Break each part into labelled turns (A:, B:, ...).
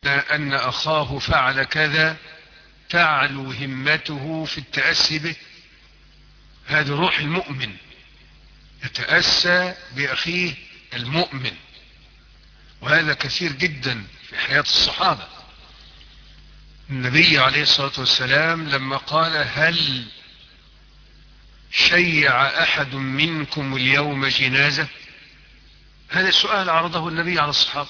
A: أن أخاه فعل كذا تعلو همته في التأسي به هذه روح المؤمن يتأسى بأخيه المؤمن وهذا كثير جدا في حياة الصحابة النبي عليه الصلاة والسلام لما قال هل شيع أحد منكم اليوم جنازة هذا السؤال عرضه النبي على الصحابة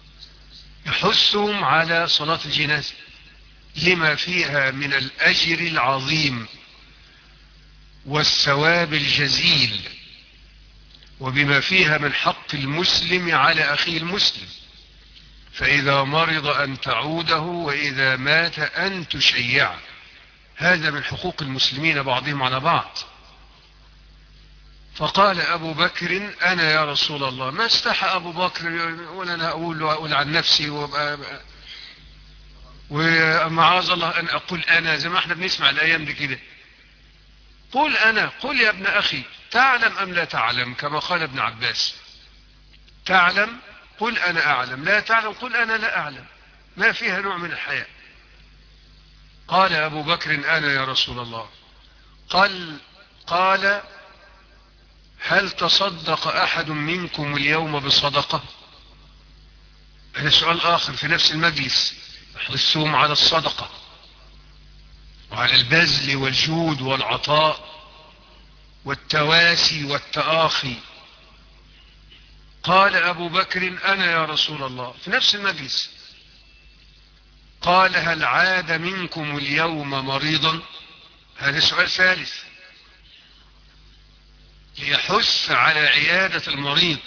A: يحثهم على صلاة الجنازة لما فيها من الأجر العظيم والثواب الجزيل وبما فيها من حق المسلم على أخيه المسلم فإذا مرض أن تعوده وإذا مات أن تشيعه هذا من حقوق المسلمين بعضهم على بعض فقال أبو بكر أنا يا رسول الله ما استحى أبو بكر يقول أنا أقول وأقول عن نفسي وأبقى ومعاذ الله أن أقول أنا زي ما احنا بنسمع الأيام دي كده قل أنا قل يا ابن أخي تعلم أم لا تعلم كما قال ابن عباس تعلم قل أنا أعلم لا تعلم قل أنا لا أعلم ما فيها نوع من الحياة قال أبو بكر أنا يا رسول الله قال قال هل تصدق أحد منكم اليوم بصدقة هذا سؤال آخر في نفس المجلس يحرصهم على الصدقة وعلى البذل والجود والعطاء والتواسي والتآخي قال أبو بكر أنا يا رسول الله في نفس المجلس قال هل عاد منكم اليوم مريضا هذا سؤال ثالث ليحث على عيادة المريض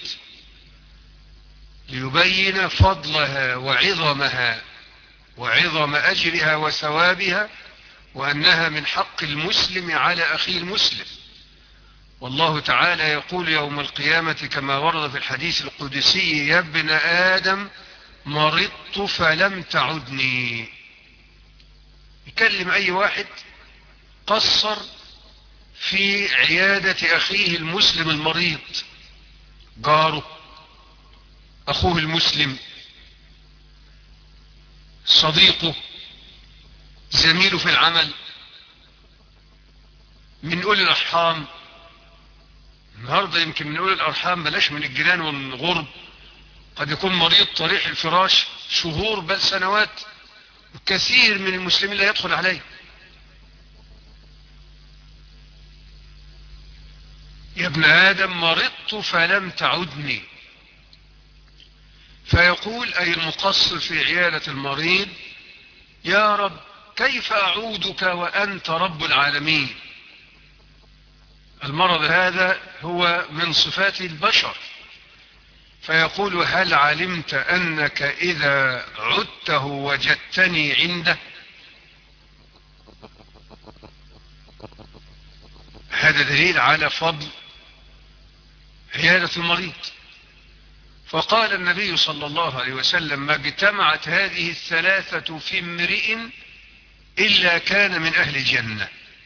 A: ليبين فضلها وعظمها وعظم أجرها وثوابها وأنها من حق المسلم على أخيه المسلم والله تعالى يقول يوم القيامة كما ورد في الحديث القدسي يا ابن آدم مرضت فلم تعدني يكلم أي واحد قصر في عيادة أخيه المسلم المريض جاره أخوه المسلم صديقه زميله في العمل من أولي الأرحام النهاردة يمكن من أولي الأرحام بلاش من الجيران والغرب قد يكون مريض طريح الفراش شهور بل سنوات كثير من المسلمين لا يدخل عليه يا ابن آدم مرضت فلم تعدني فيقول أي المقصر في عيادة المريض يا رب كيف أعودك وأنت رب العالمين المرض هذا هو من صفات البشر فيقول هل علمت أنك إذا عدته وجدتني عنده هذا دليل على فضل عيادة المريض فقال النبي صلى الله عليه وسلم ما اجتمعت هذه الثلاثة في امرئ إلا كان من أهل الجنة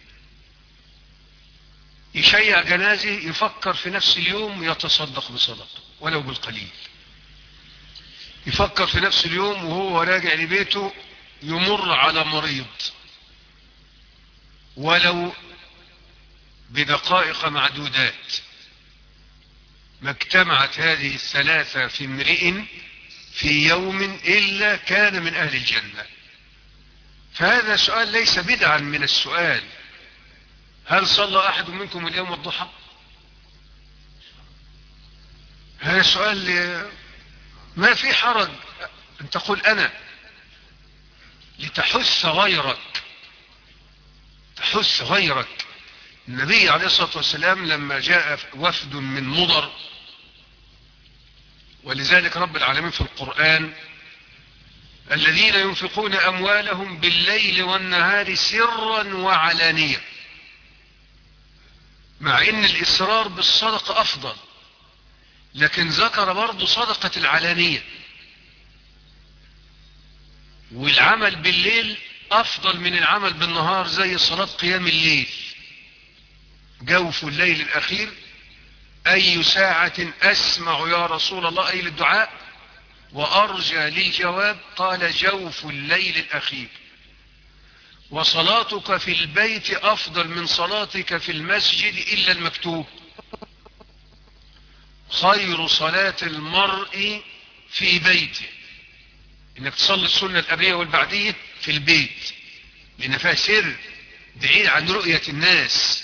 A: يشيع جنازه يفكر في نفس اليوم يتصدق بصدقه ولو بالقليل يفكر في نفس اليوم وهو راجع لبيته يمر على مريض ولو بدقائق معدودات ما اجتمعت هذه الثلاثة في امرئ في يوم إلا كان من أهل الجنة فهذا سؤال ليس بدعا من السؤال هل صلى أحد منكم اليوم الضحى هذا سؤال ما في حرج أن تقول أنا لتحث غيرك تحث غيرك النبي عليه الصلاة والسلام لما جاء وفد من مضر ولذلك رب العالمين في القرآن الذين ينفقون أموالهم بالليل والنهار سرا وعلانية مع ان الإصرار بالصدقة أفضل لكن ذكر برضو صدقة العلانية والعمل بالليل أفضل من العمل بالنهار زي صلاة قيام الليل جوف الليل الأخير أي ساعة أسمع يا رسول الله أي للدعاء وأرجى للجواب قال جوف الليل الأخير وصلاتك في البيت أفضل من صلاتك في المسجد إلا المكتوب خير صلاة المرء في بيته انك تصلي السنة القبلية والبعدية في البيت لان فيها سر بعيد عن رؤية الناس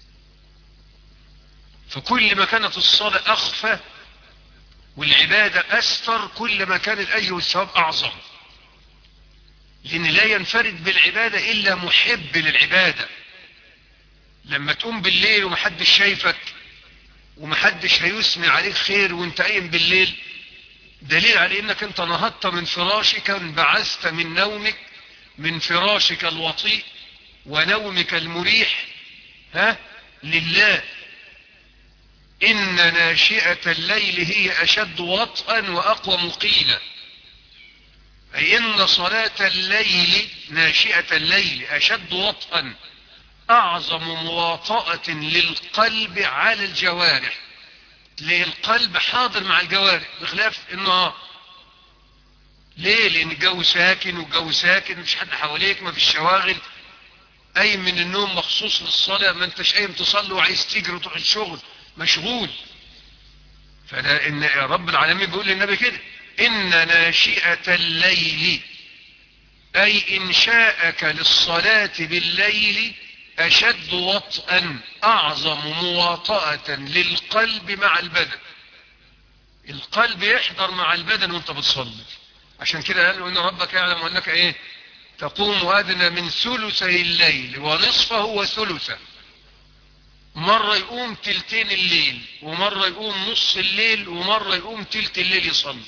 A: فكل ما كانت الصلاة اخفى والعبادة استر كل ما كان الاجر والثواب اعظم لان لا ينفرد بالعبادة الا محب للعبادة لما تقوم بالليل ومحدش شايفك ومحدش هيسمع عليك خير وانت قايم بالليل دليل على انك انت نهضت من فراشك انبعثت من نومك من فراشك الوطيء ونومك المريح ها لله ان ناشئة الليل هي اشد وطئا واقوى مقيلا اي ان صلاة الليل ناشئة الليل اشد وطئا اعظم مواطأة للقلب على الجوارح تلاقي القلب حاضر مع الجوارح بخلاف النهار ليه لان الجو ساكن والجو ساكن مفيش حد حواليك مفيش شواغل قايم من النوم مخصوص للصلاة ما انتش قايم تصلي وعايز تجري وتروح الشغل مشغول فده ان رب العالمين بيقول للنبي كده ان ناشئة الليل اي انشاءك للصلاة بالليل أشد وطئا أعظم مواطأة للقلب مع البدن القلب يحضر مع البدن وانت بتصلي عشان كده قال له إن ربك يعلم أنك إيه تقوم أدنى من ثلثي الليل ونصفه وثلثه مرة يقوم تلتين الليل ومرة يقوم نص الليل ومرة يقوم تلت الليل يصلي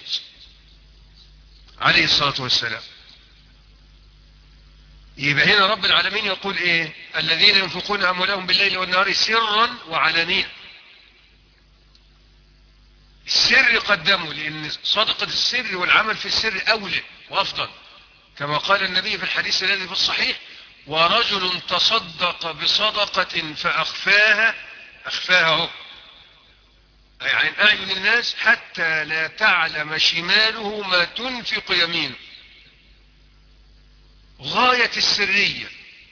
A: عليه الصلاة والسلام يبقى هنا رب العالمين يقول ايه الذين ينفقون اموالهم بالليل والنهار سرا وعلانية السر قدموا لان صدقة السر والعمل في السر اولى وافضل كما قال النبي في الحديث الذي في الصحيح ورجل تصدق بصدقة فاخفاها اخفاها هو اي عن اعين الناس حتى لا تعلم شماله ما تنفق يمينه غاية السرية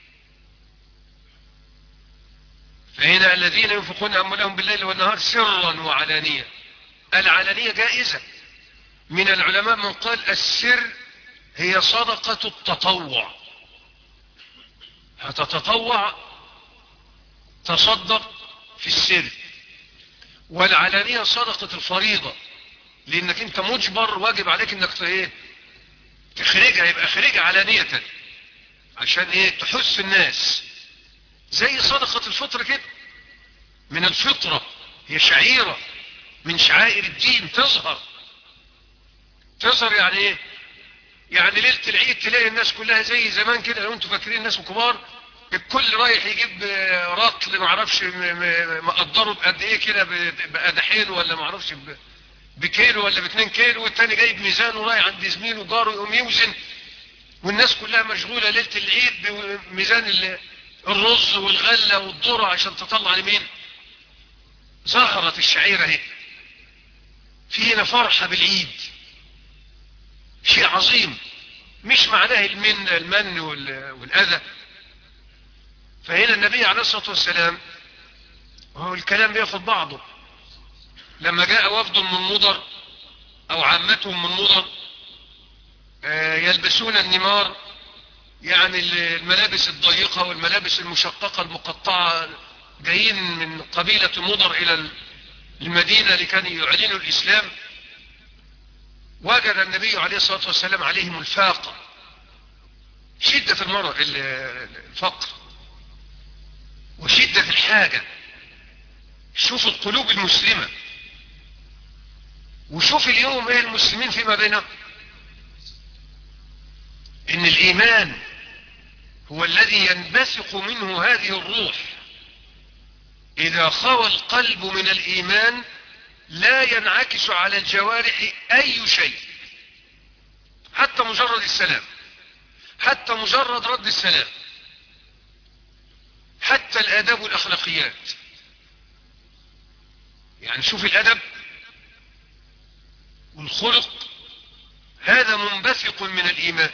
A: فهنا الذين ينفقون أموالهم بالليل والنهار سرا وعلانية العلانية جائزة من العلماء من قال السر هي صدقة التطوع هتتطوع تصدق في السر والعلانية صدقة الفريضة لانك انت مجبر واجب عليك انك ايه تخرجها يبقى خرجها علانية عشان ايه تحث الناس زي صدقة الفطر كده من الفطرة هي شعيرة من شعائر الدين تظهر تظهر يعني ايه يعني ليلة العيد تلاقي الناس كلها زي زمان كده لو انتوا فاكرين الناس الكبار الكل رايح يجيب رطل ما اعرفش مقدره بقد ايه كده بقدحين ولا ما اعرفش بكيلو ولا باتنين كيلو والتاني جايب ميزان ورايح عند زميله جاره يقوم يوزن والناس كلها مشغولة ليلة العيد بميزان الرز والغلة والذرة عشان تطلع لمين ظهرت الشعيرة اهي في هنا فرحة بالعيد شيء عظيم مش معناه المن المن والأذى فهنا النبي عليه الصلاة والسلام وهو الكلام بياخد بعضه لما جاء وفد من مضر او عامتهم من مضر يلبسون النمار يعني الملابس الضيقة والملابس المشققة المقطعة جايين من قبيلة مضر الى المدينة لكي يعلنوا الاسلام وجد النبي عليه الصلاة والسلام عليهم الفاقة شدة المرض الفقر وشدة الحاجة شوف القلوب المسلمة وشوف اليوم ايه المسلمين فيما بينهم ان الايمان هو الذي ينبثق منه هذه الروح اذا خوى القلب من الايمان لا ينعكس على الجوارح اي شيء حتى مجرد السلام حتى مجرد رد السلام حتى الاداب والاخلاقيات يعني شوف الادب والخلق هذا منبثق من الإيمان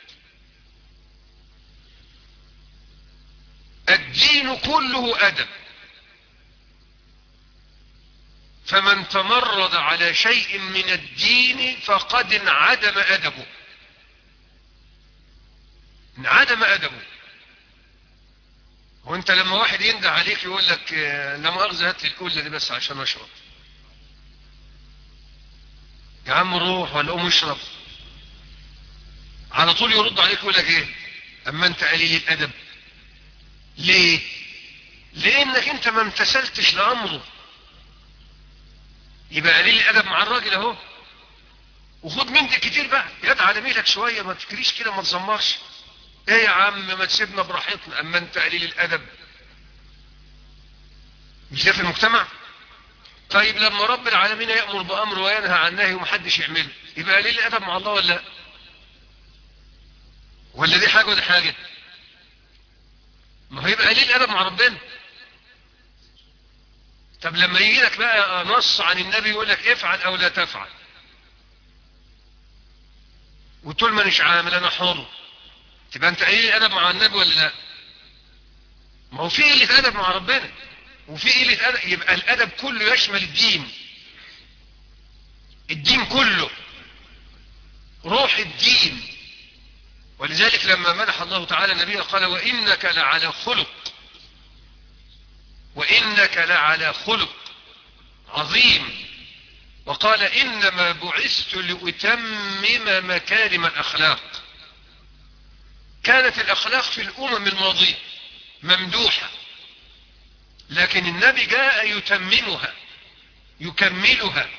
A: الدين كله أدب فمن تمرد على شيء من الدين فقد انعدم أدبه انعدم أدبه وانت لما واحد ينده عليك يقول لك لا مؤاخذة هات لي الكلة دي بس عشان اشرب يا عم روح ولا قوم اشرب على طول يرد عليك يقول لك ايه اما انت قليل الادب ليه لانك انت ما امتثلتش لامره يبقى قليل الادب مع الراجل اهو وخد من دي كتير بقى يد على ميلك شويه ما تفكريش كده ما تزمرش ايه يا عم ما تسيبنا براحتنا اما انت قليل الادب مش ده في المجتمع طيب لما رب العالمين يأمر بأمر وينهى عن نهي ومحدش يعمله يبقى قليل الأدب مع الله ولا لا ولا دي حاجة ودي حاجة ما هو يبقى قليل الأدب مع ربنا طب لما يجي لك بقى نص عن النبي يقول لك افعل أو لا تفعل وتقول ما مش عامل أنا حر تبقى أنت قليل الأدب مع النبي ولا لا ما هو في قلة أدب مع ربنا وفي قلة أدب يبقى الأدب كله يشمل الدين الدين كله روح الدين ولذلك لما مدح الله تعالى النبي قال وإنك لعلى خلق وإنك لعلى خلق عظيم وقال إنما بعثت لأتمم مكارم الأخلاق كانت الأخلاق في الأمم الماضية ممدوحة لكن النبي جاء يتممها يكملها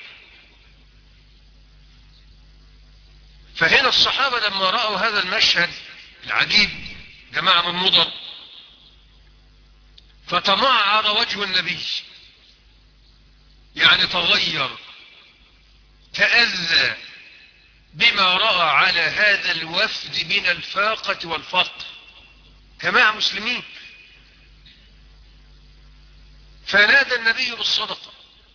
A: فهنا الصحابة لما رأوا هذا المشهد العجيب جماعة من مضر فتمعر وجه النبي يعني تغير تأذى بما رأى على هذا الوفد من الفاقة والفقر جماعة مسلمين فنادى النبي بالصدقة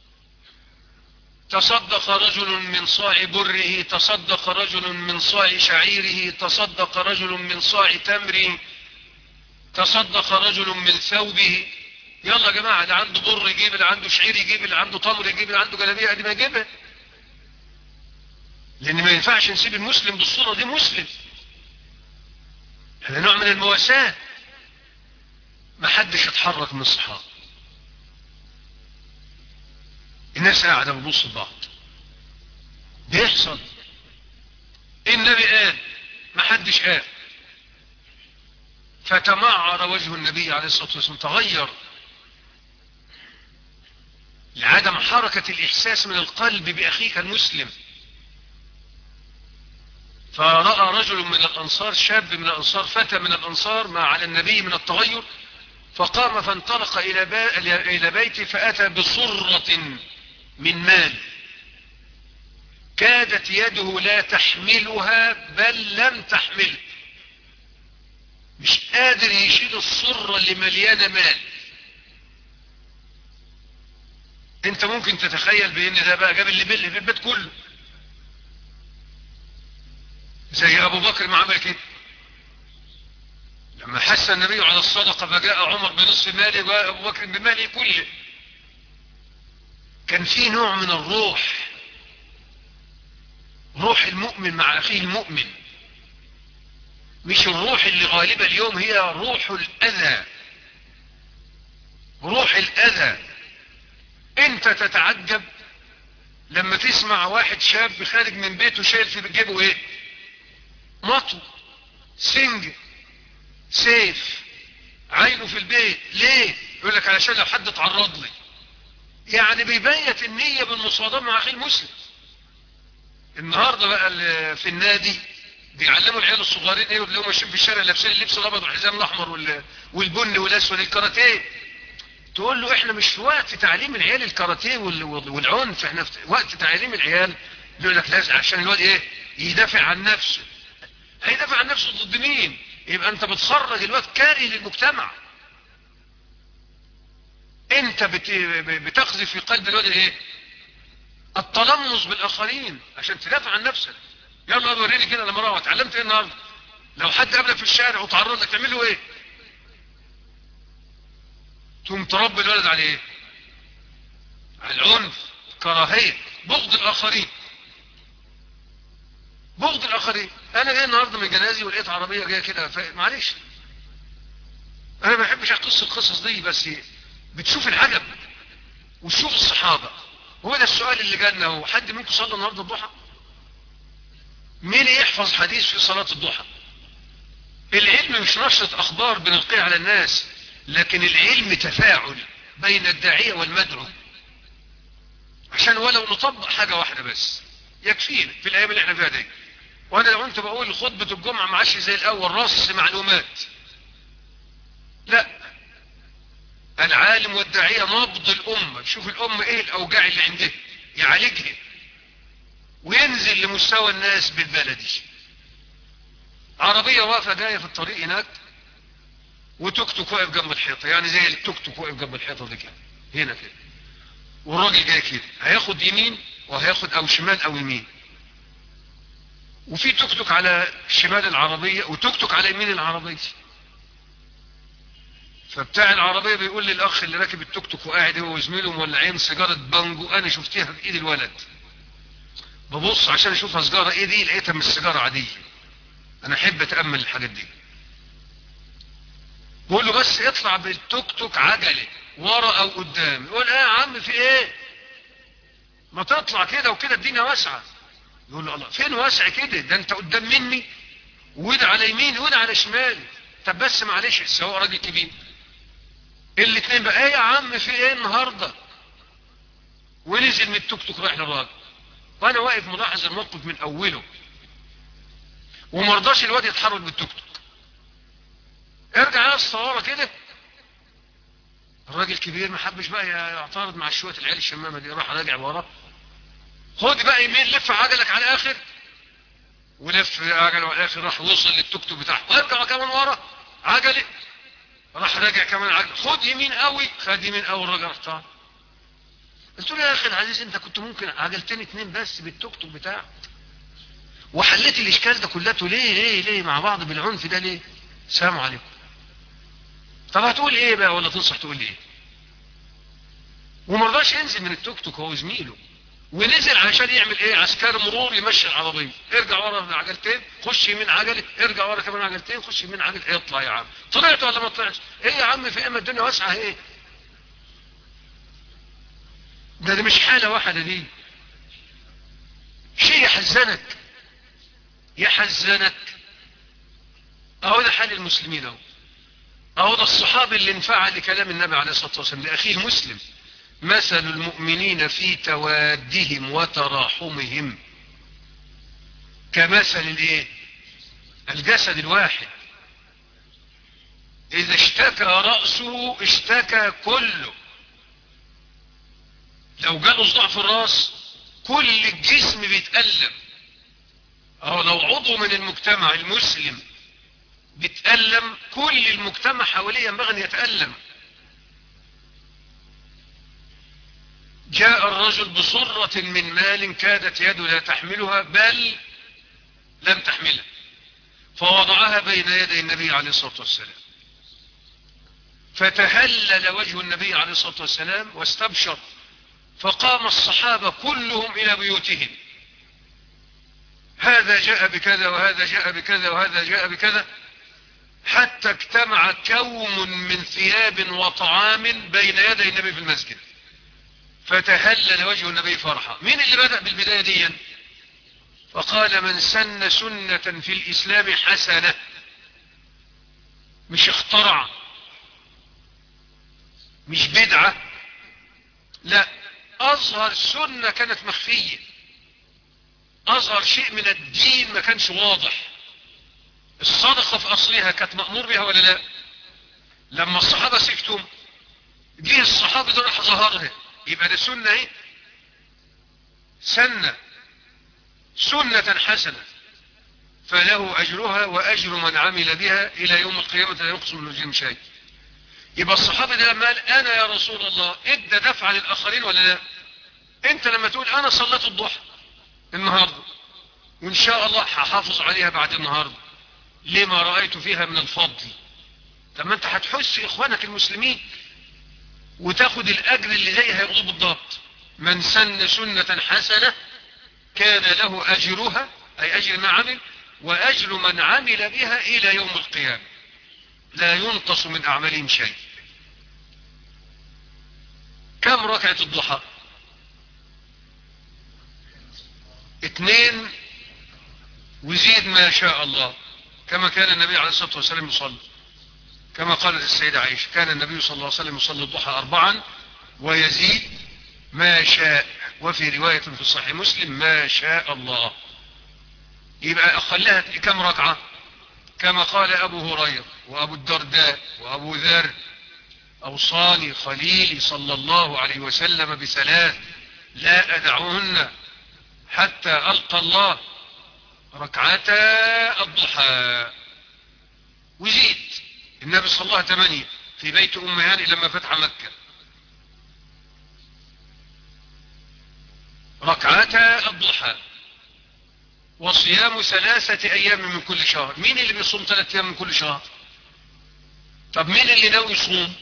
A: تصدق رجل من صاع بره تصدق رجل من صاع شعيره تصدق رجل من صاع تمره تصدق رجل من ثوبه يلا يا جماعة اللي عنده بر يجيب اللي عنده شعير يجيب اللي عنده تمر يجيب اللي عنده جلابية قد ما يجيبها لان ما ينفعش نسيب المسلم بالصورة دي مسلم هذا نوع من المواساة ما حدش يتحرك من الصحابة الناس قاعدة بتبص لبعض بيحصل النبي قال ما حدش قال فتمعر وجه النبي عليه الصلاة والسلام تغير لعدم حركة الإحساس من القلب بأخيك المسلم فرأى رجل من الأنصار شاب من الأنصار فتى من الأنصار ما على النبي من التغير فقام فانطلق إلى بيته فأتى بصرة من مال كادت يده لا تحملها بل لم تحمل مش قادر يشيل الصرة اللي مليانة مال انت ممكن تتخيل بان ده بقى جاب اللي بل في البيت كله زي ابو بكر ما عمل كده لما حس النبي على الصدقة فجاء عمر بنصف ماله وابو بكر بماله كله كان في نوع من الروح روح المؤمن مع اخيه المؤمن مش الروح اللي غالبة اليوم هي روح الاذى روح الاذى انت تتعجب لما تسمع واحد شاب خارج من بيته شايل في جيبه ايه مطو سنج سيف عينه في البيت ليه يقول لك علشان لو حد اتعرض لي يعني بيبيت النية بالمصادمة مع اخي المسلم النهاردة بقى في النادي بيعلموا العيال الصغيرين ايه اللي هم ماشيين في الشارع لابسين اللبس الابيض والحزام الاحمر والبني والاسود الكاراتيه تقول له احنا مش في وقت تعليم العيال الكاراتيه والعنف احنا في وقت تعليم العيال يقول لك لازم عشان الواد ايه يدافع عن نفسه هيدافع عن نفسه ضد مين يبقى انت بتخرج الواد كاري للمجتمع انت بت... بتقذف في قلب الواد ايه التلمس بالاخرين عشان تدافع عن نفسك يلا وريني كده لما اروح اتعلمت ايه النهارده لو حد قابلك في الشارع وتعرض لك تعمل له ايه تقوم تربي الولد على ايه على العنف كراهيه بغض الاخرين بغض الاخرين انا جاي النهارده من جنازي ولقيت عربيه جايه كده ف- معلش انا ما بحبش اقص القصص دي بس بتشوف العجب وتشوف الصحابه هو ده السؤال اللي جالنا هو حد منكم صلى النهارده الضحى مين يحفظ حديث في صلاه الضحى العلم مش نشرة اخبار بنلقيها على الناس لكن العلم تفاعل بين الداعية والمدعو عشان ولو نطبق حاجة واحدة بس يكفينا في الايام اللي احنا فيها دي وانا لو انت بقول خطبة الجمعة معاش زي الاول رص معلومات لا العالم والداعية نبض الامة شوف الامة ايه الاوجاع اللي عندها يعالجها وينزل لمستوى الناس بالبلدي عربية واقفة جاية في الطريق هناك وتوك توك واقف جنب الحيطة يعني زي التوك توك واقف جنب الحيطة دي كده هنا كده والراجل جاي كده هياخد يمين وهياخد او شمال او يمين وفي توك توك على شمال العربية وتوك توك على يمين العربية فبتاع العربية بيقول للأخ اللي راكب التوك توك وقاعد هو وزميله مولعين سيجارة بانجو أنا شفتيها في إيد الولد ببص عشان أشوفها سيجارة إيه دي لقيتها مش سيجارة عادية أنا أحب أتأمل الحاجات دي بقول له بس اطلع بالتوك توك عجلة ورا أو قدام يقول إيه يا عم في إيه ما تطلع كده وكده الدنيا واسعة يقول له الله فين واسع كده ده أنت قدام مني وده على يميني وده على شمالي طب بس معلش السواق راجل كبير الاثنين بقى ايه يا عم في ايه النهارده ونزل من التوك توك رايح للراجل وانا واقف ملاحظ الموقف من اوله ومرضاش الواد يتحرك بالتوك توك ارجع يا اسطى ورا كده الراجل كبير ما حبش بقى يعترض مع شويه العيال الشمامه دي راح راجع ورا خد بقى يمين لف عجلك على الاخر ولف عجله على الاخر راح وصل للتوك توك بتاعه وارجع كمان ورا عجله راح راجع كمان عجل خد يمين قوي خد يمين قوي الراجل راح طالع قلت له يا اخي العزيز انت كنت ممكن عجلتين اتنين بس بالتوك توك بتاعك وحليت الاشكال ده كلته ليه ليه ليه مع بعض بالعنف ده ليه السلام عليكم طب هتقول ايه بقى ولا تنصح تقول ايه وما رضاش ينزل من التوك توك هو زميله ونزل علشان يعمل ايه عسكري مرور يمشي العربيه ارجع ورا عجلتين خش يمين عجله ارجع ورا كمان عجلتين خش يمين عجله اطلع يا عم طلعت ولا ما طلعتش ايه يا عم في اما الدنيا واسعه ايه ده, ده مش حاله واحده دي شيء يحزنك يحزنك اهو ده حال المسلمين اهو اهو ده الصحابي اللي انفعل لكلام النبي عليه الصلاه والسلام لاخيه مسلم مثل المؤمنين في توادهم وتراحمهم كمثل الايه الجسد الواحد اذا اشتكى رأسه اشتكى كله لو جاله صداع في الراس كل الجسم بيتألم او لو عضو من المجتمع المسلم بيتألم كل المجتمع حواليه ينبغي ان يتألم جاء الرجل بصرة من مال كادت يده لا تحملها بل لم تحملها فوضعها بين يدي النبي عليه الصلاة والسلام فتهلل وجه النبي عليه الصلاة والسلام واستبشر فقام الصحابة كلهم إلى بيوتهم هذا جاء بكذا وهذا جاء بكذا وهذا جاء بكذا حتى اجتمع كوم من ثياب وطعام بين يدي النبي في المسجد فتهلل وجه النبي فرحا مين اللي بدأ بالبداية دي فقال من سن سنة في الإسلام حسنة مش اخترع مش بدعة لا أظهر سنة كانت مخفية أظهر شيء من الدين ما كانش واضح الصدقة في أصلها كانت مأمور بها ولا لا لما الصحابة سكتوا جه الصحابة ده راح ظهرها يبقى ده سنة ايه سنة سنة حسنة فله أجرها وأجر من عمل بها إلى يوم القيامة لا يقسم الوجين شيء يبقى الصحابة ده لما قال أنا يا رسول الله ادى دفع للآخرين ولا لا أنت لما تقول أنا صليت الضحى النهاردة وإن شاء الله هحافظ عليها بعد النهاردة لما رأيت فيها من الفضل طب ما انت هتحس إخوانك المسلمين وتاخد الأجر اللي زيها يقول بالضبط من سن سنة حسنة كان له أجرها أي أجر ما عمل وأجر من عمل بها إلى يوم القيامة لا ينقص من أعمالهم شيء كم ركعة الضحى اثنين وزيد ما شاء الله كما كان النبي عليه الصلاة والسلام يصلي كما قالت السيدة عائشة كان النبي صلى الله عليه وسلم يصلي الضحى أربعا ويزيد ما شاء وفي رواية في صحيح مسلم ما شاء الله يبقى أخلها كم ركعة كما قال أبو هريرة وأبو الدرداء وأبو ذر أوصاني خليلي صلى الله عليه وسلم بثلاث لا أدعهن حتى ألقى الله ركعتا الضحى وزيد النبي صلى الله عليه وسلم في بيت أم هاني لما فتح مكة ركعتا الضحى وصيام ثلاثة أيام من كل شهر مين اللي بيصوم ثلاثة أيام من كل شهر طب مين اللي ناوي يصوم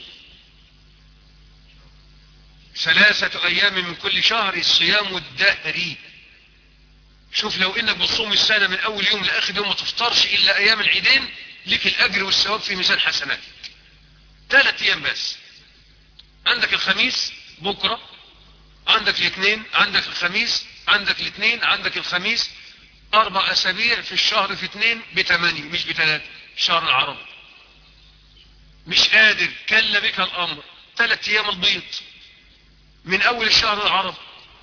A: ثلاثة أيام من كل شهر الصيام الدهري شوف لو انك بتصوم السنة من اول يوم لاخر يوم ما تفطرش الا ايام العيدين لك الاجر والثواب في ميزان حسناتك ثلاث ايام بس عندك الخميس بكرة عندك الاثنين عندك الخميس عندك الاثنين عندك الخميس اربع اسابيع في الشهر في اثنين بثمانية مش بثلاثة شهر العرب مش قادر كل بك الامر ثلاث ايام البيض من اول الشهر العرب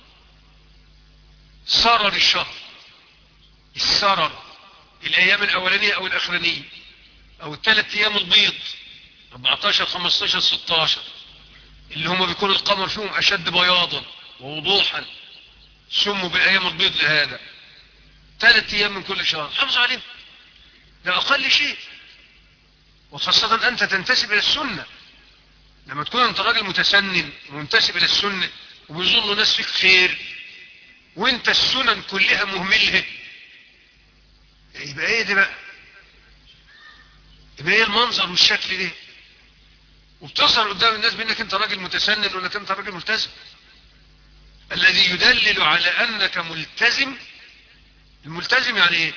A: سرر الشهر السرر الايام الاولانية او الاخرانية او الثلاث ايام البيض 14 15 16 اللي هم بيكون القمر فيهم اشد بياضا ووضوحا سموا بالايام البيض لهذا ثلاث ايام من كل شهر حافظ عليهم ده اقل شيء وخاصة انت تنتسب الى السنة لما تكون انت راجل متسنن ومنتسب الى السنة وبيظن ناس فيك خير وانت السنن كلها مهملها يبقى ايه ده بقى يبقى ايه المنظر والشكل ده وبتظهر قدام الناس بانك انت راجل متسنن وانك انت راجل ملتزم الذي يدلل على انك ملتزم الملتزم يعني ايه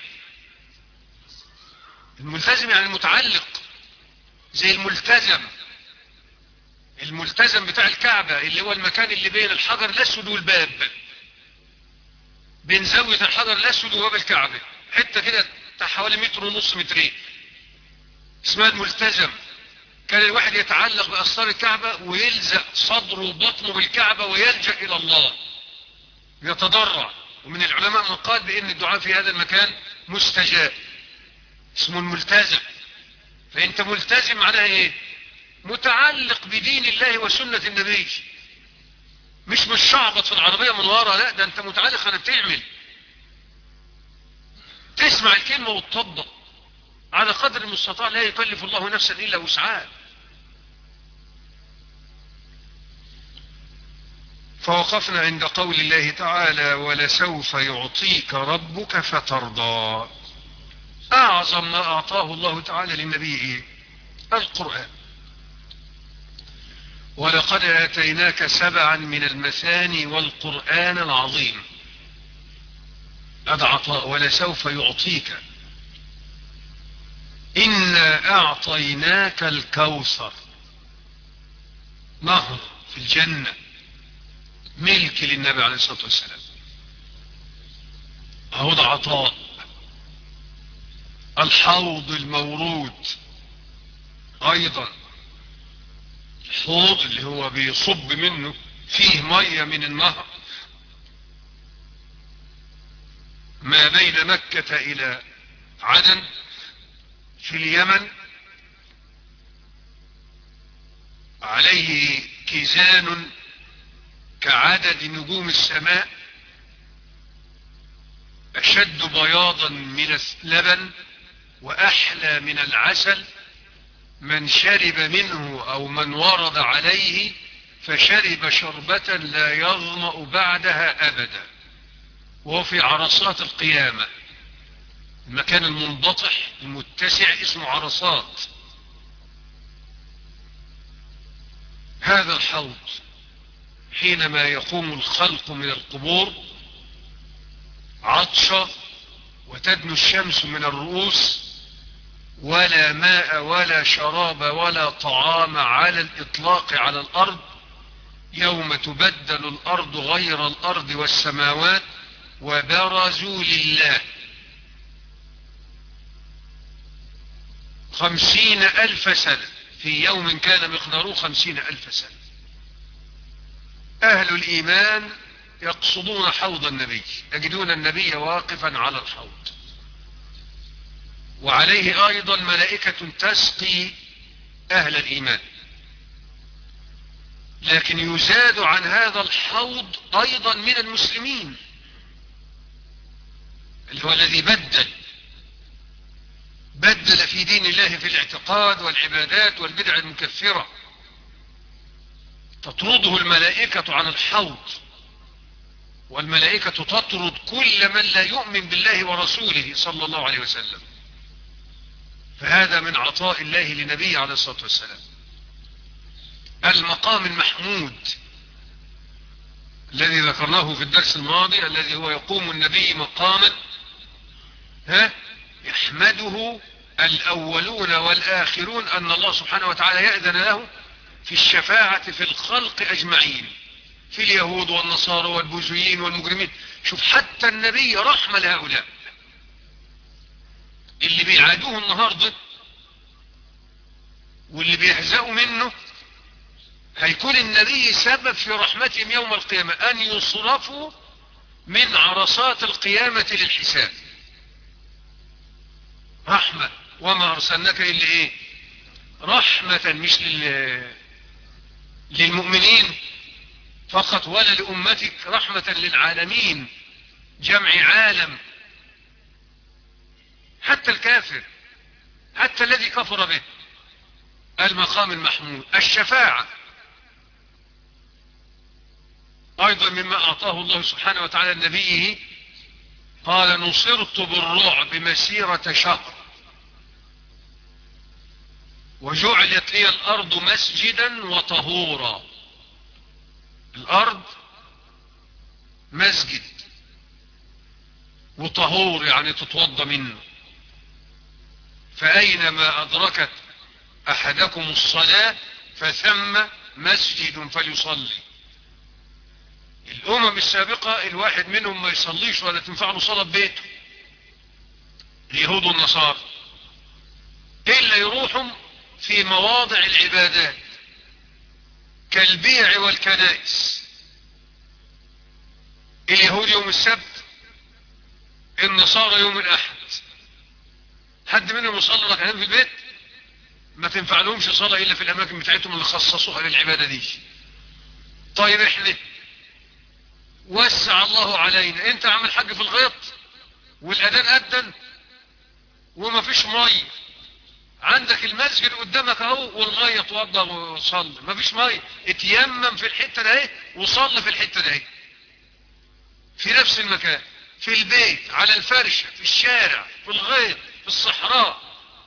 A: الملتزم يعني المتعلق زي الملتزم الملتزم بتاع الكعبة اللي هو المكان اللي بين الحجر الاسود والباب بين زاوية الحجر الاسود وباب الكعبة حتة كده بتاع حوالي متر ونص مترين اسمها الملتزم كان الواحد يتعلق بأسطار الكعبة ويلزق صدره وبطنه بالكعبة ويلجأ إلى الله يتضرع ومن العلماء من قال بأن الدعاء في هذا المكان مستجاب اسمه الملتزم فأنت ملتزم معناها إيه متعلق بدين الله وسنة النبي مش مش شعبط في العربية من ورا لا ده انت متعلق انا بتعمل تسمع الكلمة وتطبق على قدر المستطاع لا يكلف الله نفسا الا وسعها فوقفنا عند قول الله تعالى ولسوف يعطيك ربك فترضى اعظم ما اعطاه الله تعالى للنبي ايه القرآن ولقد آتيناك سبعا من المثاني والقرآن العظيم هذا عطاء ولسوف يعطيك إنا أعطيناك الكوثر نهر في الجنة ملك للنبي عليه الصلاة والسلام أهو ده عطاء الحوض المورود أيضا الحوض اللي هو بيصب منه فيه مية من النهر ما بين مكة إلى عدن في اليمن عليه كيزان كعدد نجوم السماء أشد بياضا من اللبن وأحلى من العسل من شرب منه أو من ورد عليه فشرب شربة لا يظمأ بعدها أبدا وهو في عرصات القيامة المكان المنبطح المتسع اسمه عرصات هذا الحوض حينما يقوم الخلق من القبور عطشة وتدنو الشمس من الرؤوس ولا ماء ولا شراب ولا طعام على الإطلاق على الأرض يوم تبدل الأرض غير الأرض والسماوات وبرزوا لله خمسين ألف سنة في يوم كان مقداره خمسين ألف سنة أهل الإيمان يقصدون حوض النبي يجدون النبي واقفا على الحوض وعليه أيضا ملائكة تسقي أهل الإيمان لكن يزاد عن هذا الحوض أيضا من المسلمين اللي هو الذي بدل بدل في دين الله في الاعتقاد والعبادات والبدع المكفرة تطرده الملائكة عن الحوض والملائكة تطرد كل من لا يؤمن بالله ورسوله صلى الله عليه وسلم فهذا من عطاء الله لنبيه عليه الصلاة والسلام المقام المحمود الذي ذكرناه في الدرس الماضي الذي هو يقوم النبي مقاما ها يحمده الأولون والآخرون أن الله سبحانه وتعالى يأذن له في الشفاعة في الخلق أجمعين في اليهود والنصارى والبوذيين والمجرمين شوف حتى النبي رحمة لهؤلاء اللي بيعادوه النهاردة واللي بيهزأوا منه هيكون النبي سبب في رحمتهم يوم القيامة أن يصرفوا من عرصات القيامة للحساب رحمة وما أرسلناك إلا إيه رحمة مش لل... للمؤمنين فقط ولا لأمتك رحمة للعالمين جمع عالم حتى الكافر حتى الذي كفر به المقام المحمود الشفاعة أيضا مما أعطاه الله سبحانه وتعالى لنبيه قال نصرت بالرعب مسيرة شهر وجعلت لي الأرض مسجدا وطهورا الأرض مسجد وطهور يعني تتوضى منه فأينما أدركت أحدكم الصلاة فثم مسجد فليصلي الأمم السابقة الواحد منهم ما يصليش ولا تنفع له صلاة بيته اليهود والنصارى إلا يروحوا في مواضع العبادات كالبيع والكنائس اليهود يوم السبت النصارى يوم الأحد حد منهم يصلي ركعتين في البيت ما تنفع لهمش صلاة إلا في الأماكن بتاعتهم اللي خصصوها للعبادة دي طيب احنا وسع الله علينا انت عامل حاجة في الغيط والأذان أذن وما فيش مية عندك المسجد قدامك اهو والغاية توضى وصلي ما فيش مية اتيمم في الحتة ده وصلي في الحتة ده في نفس المكان في البيت على الفرشة في الشارع في الغيط في الصحراء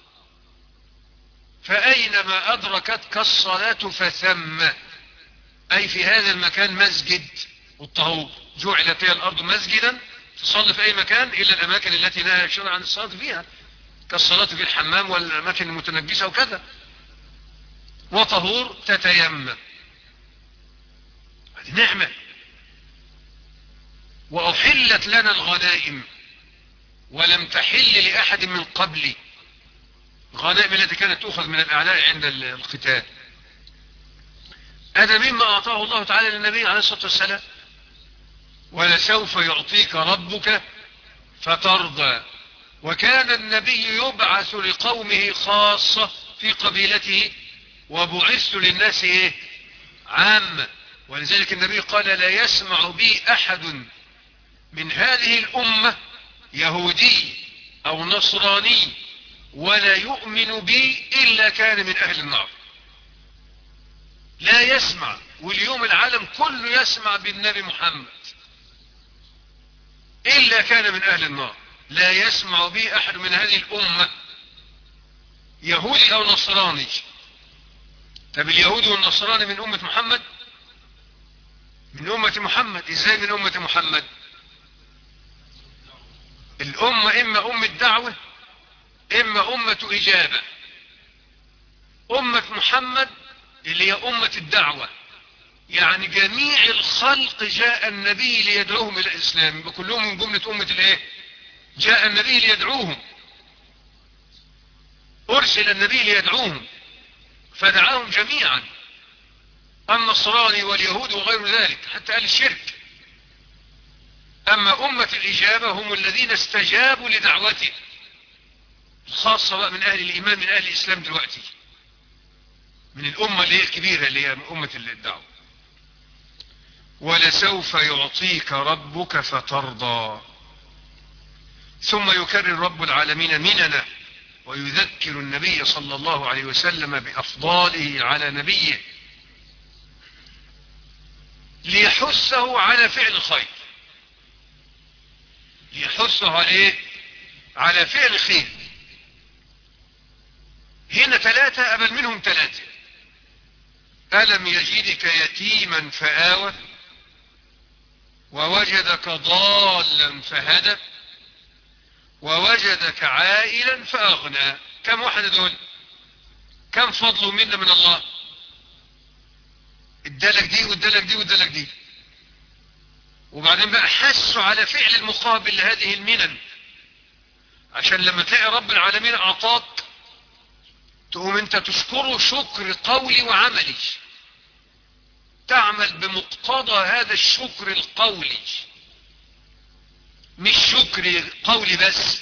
A: فأينما أدركتك الصلاة فثم أي في هذا المكان مسجد والطهور جعلت هي الأرض مسجدا تصلي في أي مكان إلا الأماكن التي نهى الشرع عن الصلاة فيها كالصلاة في الحمام والأماكن المتنجسة وكذا وطهور تتيمم هذه نعمة وأحلت لنا الغنائم ولم تحل لأحد من قبلي الغنائم التي كانت تؤخذ من الأعداء عند القتال هذا مما أعطاه الله تعالى للنبي عليه الصلاة والسلام ولسوف يعطيك ربك فترضى وكان النبي يبعث لقومه خاصة في قبيلته وبعثت للناس ايه عامة ولذلك النبي قال لا يسمع بي احد من هذه الامة يهودي او نصراني ولا يؤمن بي الا كان من اهل النار لا يسمع واليوم العالم كله يسمع بالنبي محمد الا كان من اهل النار لا يسمع به أحد من هذه الأمة يهودي أو نصراني طب اليهودي والنصراني من أمة محمد من أمة محمد إزاي من أمة محمد الأمة إما أمة دعوة إما أمة إجابة أمة محمد اللي هي أمة الدعوة يعني جميع الخلق جاء النبي ليدعوهم إلى الإسلام كلهم من جملة أمة الإيه جاء النبي ليدعوهم أرسل النبي ليدعوهم فدعاهم جميعا النصراني واليهود وغير ذلك حتى أهل الشرك أما أمة الإجابة هم الذين استجابوا لدعوته الخاصة بقى من أهل الإيمان من أهل الإسلام دلوقتي من الأمة اللي هي الكبيرة اللي هي أمة الدعوة ولسوف يعطيك ربك فترضى ثم يكرر رب العالمين مننا ويذكر النبي صلى الله عليه وسلم بأفضاله على نبيه ليحثه على فعل الخير ليحثه على ايه على فعل الخير هنا ثلاثة أبل منهم ثلاثة ألم يجدك يتيما فآوى ووجدك ضالا فهدى ووجدك عائلا فأغنى كم واحد دول كم فضل منا من الله ادالك دي وادالك دي وادالك دي وبعدين بقى حسوا على فعل المقابل لهذه المنن عشان لما تلاقي رب العالمين اعطاك تقوم انت تشكره شكر قولي وعملي تعمل بمقتضى هذا الشكر القولي مش شكر قولي بس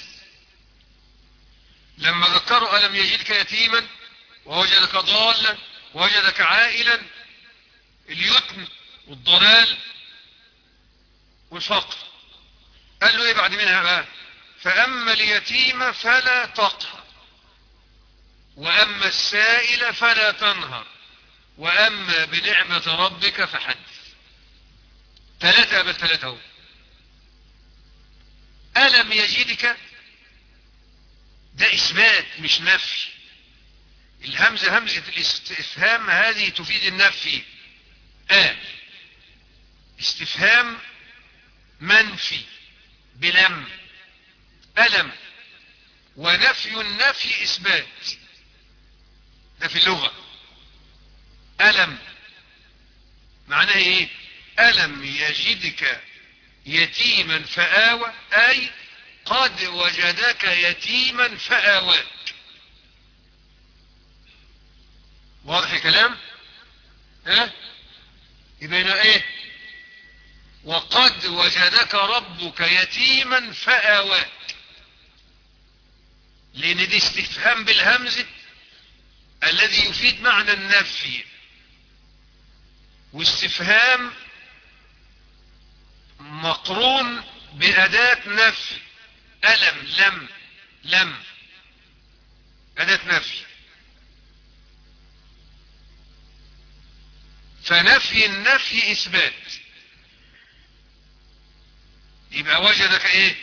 A: لما ذكروا ألم يجدك يتيما ووجدك ضالا ووجدك عائلا اليتم والضلال والفقر قال له ايه بعد منها بقى فأما اليتيم فلا تقهر وأما السائل فلا تنهر وأما بنعمة ربك فحدث ثلاثة بل ثلاثة هو ألم يجدك ده إثبات مش نفي الهمزة همزة الاستفهام هذه تفيد النفي آه استفهام منفي بلم ألم ونفي النفي إثبات ده في اللغة ألم معناه إيه ألم يجدك يتيما فآوى أي قد وجدك يتيما فآواك واضح الكلام ها يبقى ايه وقد وجدك ربك يتيما فآواك لان دي استفهام بالهمزة الذي يفيد معنى النفي واستفهام مقرون بأداة نفي ألم لم لم أداة نفي فنفي النفي إثبات يبقى وجدك إيه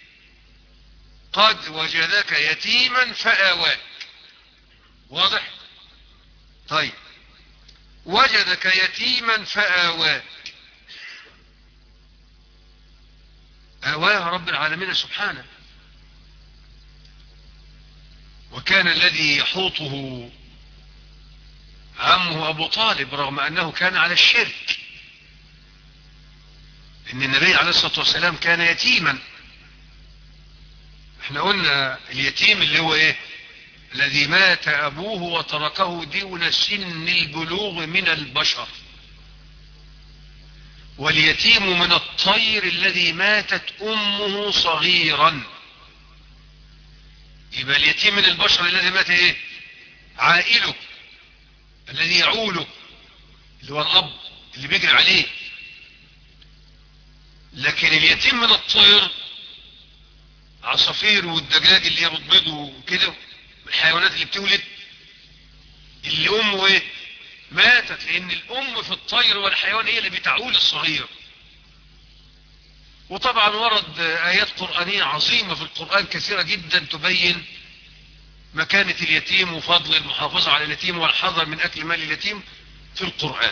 A: قد وجدك يتيما فآواك واضح طيب وجدك يتيما فآواك آواه رب العالمين سبحانه وكان الذي يحوطه عمه أبو طالب رغم أنه كان على الشرك إن النبي عليه الصلاة والسلام كان يتيما احنا قلنا اليتيم اللي هو ايه الذي مات أبوه وتركه دون سن البلوغ من البشر واليتيم من الطير الذي ماتت أمه صغيرا يبقى اليتيم من البشر الذي مات ايه عائله الذي يعوله اللي هو الأب اللي بيجري عليه لكن اليتيم من الطير عصافير والدجاج اللي هي بتبيض وكده الحيوانات اللي بتولد اللي امه ايه ماتت لان الام في الطير والحيوان هي اللي بتعول الصغير وطبعا ورد آيات قرآنية عظيمة في القرآن كثيرة جدا تبين مكانة اليتيم وفضل المحافظة على اليتيم والحذر من أكل مال اليتيم في القرآن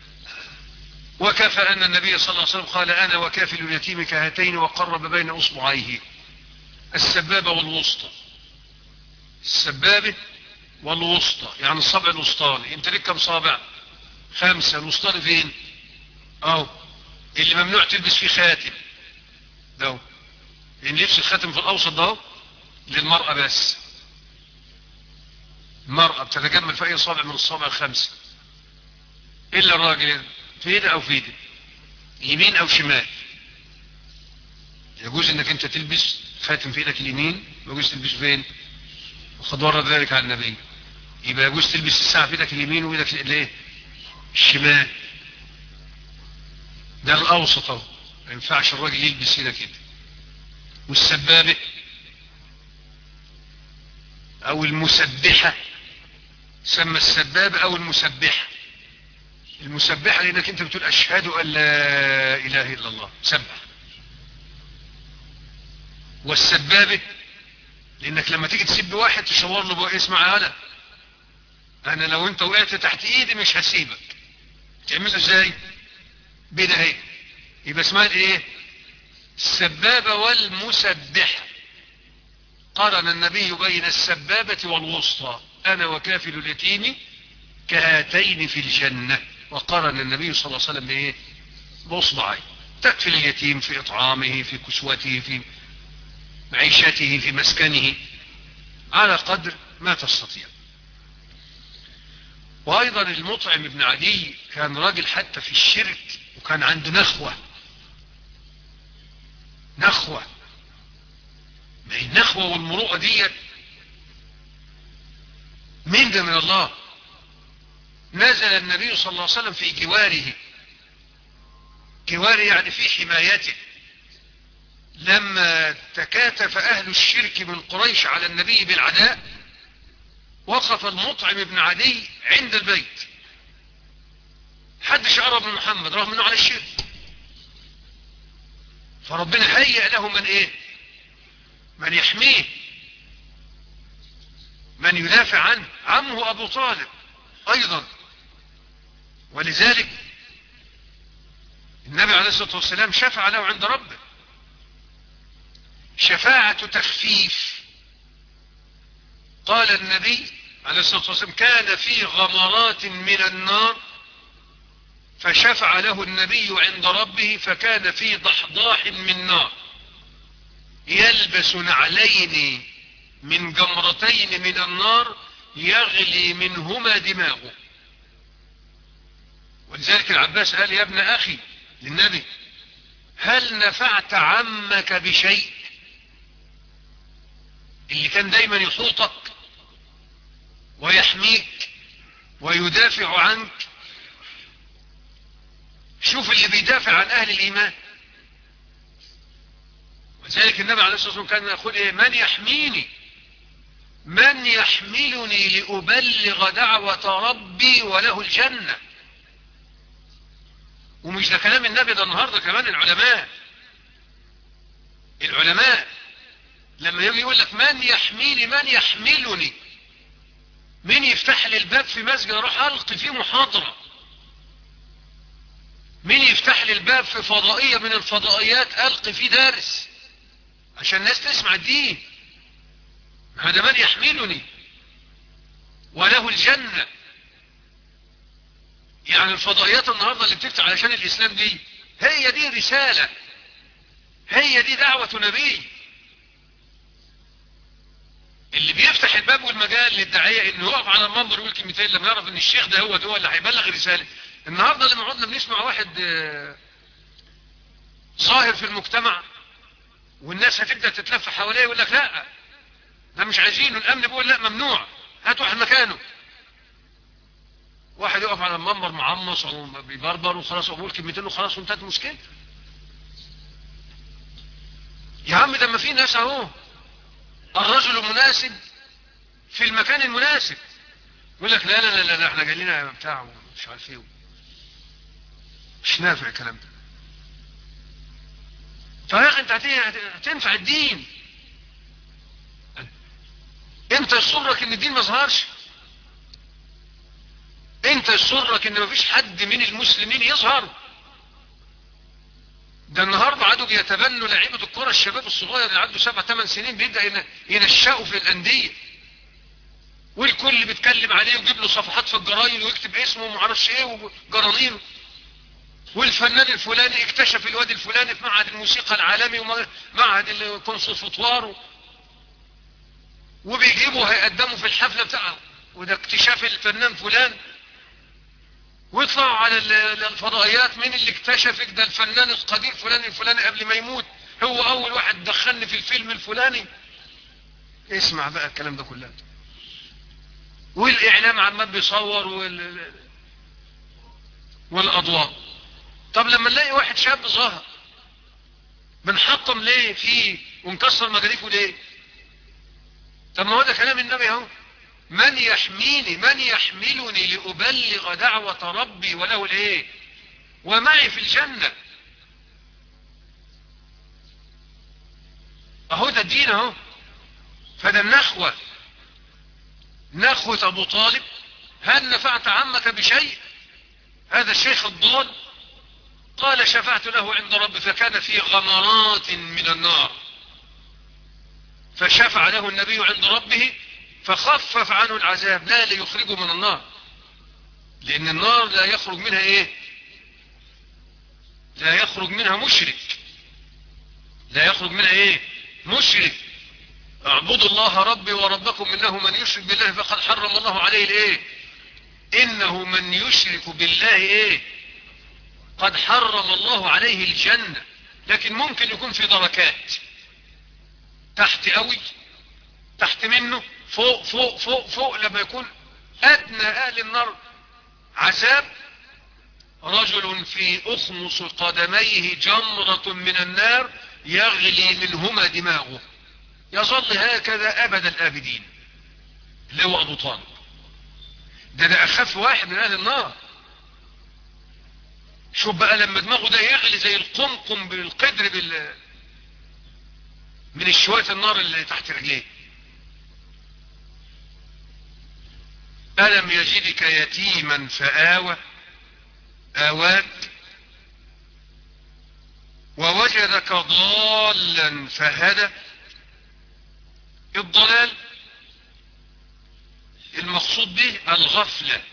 A: وكفى أن النبي صلى الله عليه وسلم قال أنا وكافل اليتيم كهاتين وقرب بين أصبعيه السبابة والوسطى السبابة والوسطى يعني الصبع الوسطاني انت ليك كم صابع خمسة الوسطاني فين اهو اللي ممنوع تلبس فيه خاتم ده لان لبس الخاتم في الاوسط ده للمرأة بس المرأة بتتجمل في اي صابع من الصابع الخمسة الا الراجل في ايده او في ايده يمين او شمال يجوز انك انت تلبس خاتم في ايدك اليمين ويجوز تلبس فين وقد ورد ذلك عن النبي يبقى يجوز تلبس الساعة في ايدك اليمين وايدك الايه الشمال ده الاوسط اهو ما ينفعش الراجل يلبس هنا كده والسبابة او المسبحة سمى السبابة او المسبحة المسبحة لانك انت بتقول اشهد ان لا اله الا الله سبح والسبابة لانك لما تيجي تسب واحد تشاور له بقى اسمع انا انا لو انت وقعت تحت ايدي مش هسيبك تعملها ازاي بين اهي يبقى اسمها ايه السبابة والمسبحة قارن النبي بين السبابة والوسطى انا وكافل اليتيم كهاتين في الجنة وقارن النبي صلى الله عليه وسلم بايه باصبعين تكفل اليتيم في اطعامه في كسوته في معيشته في مسكنه على قدر ما تستطيع وايضا المطعم ابن عدي كان راجل حتى في الشرك وكان عنده نخوة نخوة ما هي النخوة والمروءة ديت من ده من الله نزل النبي صلى الله عليه وسلم في جواره جواره يعني في حمايته لما تكاتف أهل الشرك من قريش على النبي بالعداء وقف المطعم ابن عدي عند البيت حدش قرب من محمد رغم انه على الشرك فربنا هيئ له من ايه من يحميه من يدافع عنه عمه ابو طالب ايضا ولذلك النبي عليه الصلاة والسلام شفع له عند ربه شفاعة تخفيف قال النبي عليه الصلاة والسلام كان في غمرات من النار فشفع له النبي عند ربه فكان في ضحضاح من نار يلبس نعلين من جمرتين من النار يغلي منهما دماغه ولذلك العباس قال يا ابن أخي للنبي هل نفعت عمك بشيء اللي كان دايما يحوطك ويحميك ويدافع عنك شوف اللي بيدافع عن أهل الإيمان وذلك النبي عليه الصلاة والسلام كان يقول إيه من يحميني من يحملني لأبلغ دعوة ربي وله الجنة ومش ده كلام النبي ده النهاردة كمان العلماء العلماء لما يجي يقول لك من يحميني من يحملني من يفتح لي الباب في مسجد اروح القي فيه محاضرة من يفتح لي الباب في فضائية من الفضائيات القي فيه دارس عشان الناس تسمع الدين هذا من يحملني وله الجنة يعني الفضائيات النهاردة اللي بتفتح علشان الإسلام دي هي دي رسالة هي دي دعوة نبي اللي بيفتح الباب والمجال للداعية انه يقف على المنبر ويقول كلمتين لما يعرف ان الشيخ ده هو هو اللي هيبلغ الرسالة النهاردة لما عدنا بنسمع واحد ظاهر في المجتمع والناس هتبدأ تتلف حواليه يقول لك لا ده مش عايزينه الامن بيقول لا ممنوع هات واحد مكانه واحد يقف على المنبر معمص او بيبربر وخلاص وبقول كلمتين وخلاص وانتهت المشكله يا عم ده ما في ناس اهو الرجل المناسب في المكان المناسب يقول لك لا لا لا لا احنا جاي لنا بتاع مش عارف ايه مش نافع الكلام ده طيب يا اخي انت هتنفع الدين انت يسرك ان الدين ما ظهرش انت يسرك ان مفيش حد من المسلمين يظهر ده النهارده عادوا بيتبنوا لعيبه الكره الشباب الصغير اللي عنده سبع ثمان سنين بيبدا ينشأوا في الانديه والكل بيتكلم عليه ويجيب له صفحات في الجرايد ويكتب اسمه وما اعرفش ايه وجرانين والفنان الفلاني اكتشف الواد الفلاني في معهد الموسيقى العالمي ومعهد الكونسرفتوار وبيجيبوا هيقدموا في الحفله بتاعه وده اكتشاف الفنان فلان ويطلعوا على الفضائيات مين اللي اكتشفك ده الفنان القدير فلان الفلاني قبل ما يموت هو اول واحد دخلني في الفيلم الفلاني اسمع بقى الكلام ده كله والاعلام عمال بيصور وال... والاضواء طب لما نلاقي واحد شاب ظهر بنحطم ليه فيه ونكسر مجاريفه ليه طب ما هو ده كلام النبي اهو من يحميني من يحملني لأبلغ دعوة ربي وله الايه ومعي في الجنة اهو ده الدين اهو فده النخوة نخوة ابو طالب هل نفعت عمك بشيء هذا الشيخ الضال قال شفعت له عند ربي فكان في غمرات من النار فشفع له النبي عند ربه فخفف عنه العذاب لا ليخرجه من النار لان النار لا يخرج منها ايه لا يخرج منها مشرك لا يخرج منها ايه مشرك اعبدوا الله ربي وربكم انه من يشرك بالله فقد حرم الله عليه الايه انه من يشرك بالله ايه قد حرم الله عليه الجنة لكن ممكن يكون في دركات تحت قوي تحت منه فوق فوق فوق فوق لما يكون ادنى اهل النار عذاب رجل في اخمص قدميه جمرة من النار يغلي منهما دماغه يظل هكذا ابد الابدين اللي هو ابو طالب ده ده اخف واحد من اهل النار شوف بقى لما دماغه ده يغلي زي القمقم بالقدر بال من الشوية النار اللي تحت رجليه ألم يجدك يتيما فآوى آواك ووجدك ضالا فهدى الضلال المقصود به الغفلة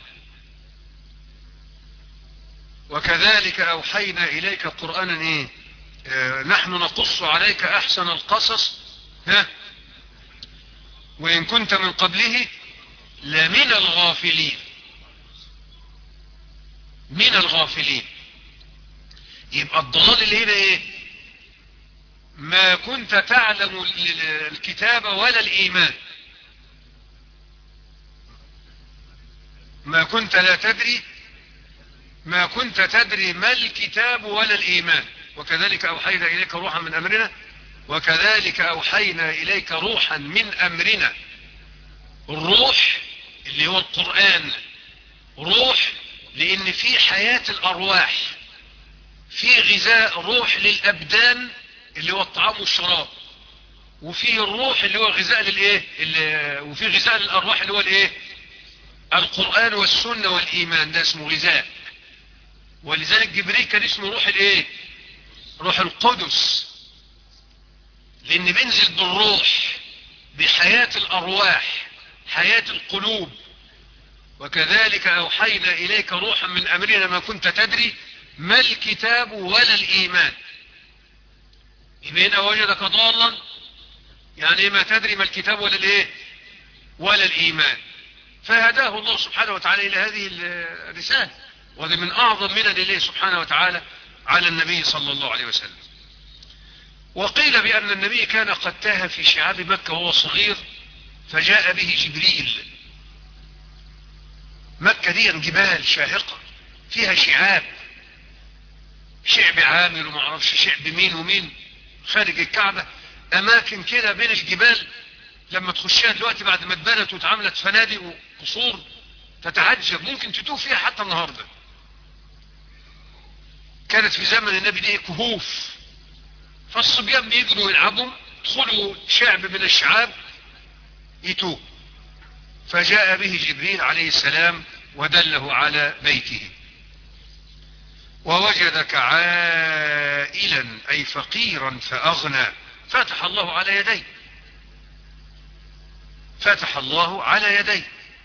A: وكذلك أوحينا إليك قرآنا إيه آه نحن نقص عليك أحسن القصص ها وإن كنت من قبله لمن الغافلين من الغافلين يبقى الضلال اللي هنا ايه ما كنت تعلم الكتاب ولا الايمان ما كنت لا تدري ما كنت تدري ما الكتاب ولا الايمان وكذلك اوحينا اليك روحا من امرنا وكذلك اوحينا اليك روحا من امرنا الروح اللي هو القرآن روح لان في حياة الارواح في غذاء روح للابدان اللي هو الطعام والشراب وفي الروح اللي هو غذاء للايه اللي وفي غذاء للارواح اللي هو الايه القرآن والسنة والايمان ده اسمه غذاء ولذلك جبريل كان اسمه روح الايه روح القدس لان بينزل بالروح بحياة الارواح حياة القلوب وكذلك أوحينا إليك روحا من أمرنا ما كنت تدري ما الكتاب ولا الإيمان إذا وجدك ضالا يعني ما تدري ما الكتاب ولا الإيه ولا الإيمان فهداه الله سبحانه وتعالى إلى هذه الرسالة وهذا من أعظم من الله سبحانه وتعالى على النبي صلى الله عليه وسلم وقيل بأن النبي كان قد تاه في شعاب مكة وهو صغير فجاء به جبريل مكة دي جبال شاهقة فيها شعاب شعب عامل وما اعرفش شعب مين ومين خارج الكعبة اماكن كده بين الجبال لما تخشها دلوقتي بعد ما اتبنت واتعملت فنادق وقصور تتعجب ممكن تتوه فيها حتى النهاردة كانت في زمن النبي دي كهوف فالصبيان بيجروا يلعبوا يدخلوا شعب من الشعاب يتوب فجاء به جبريل عليه السلام ودله على بيته ووجدك عائلا أي فقيرا فأغنى فتح الله على يديه فتح الله على يديه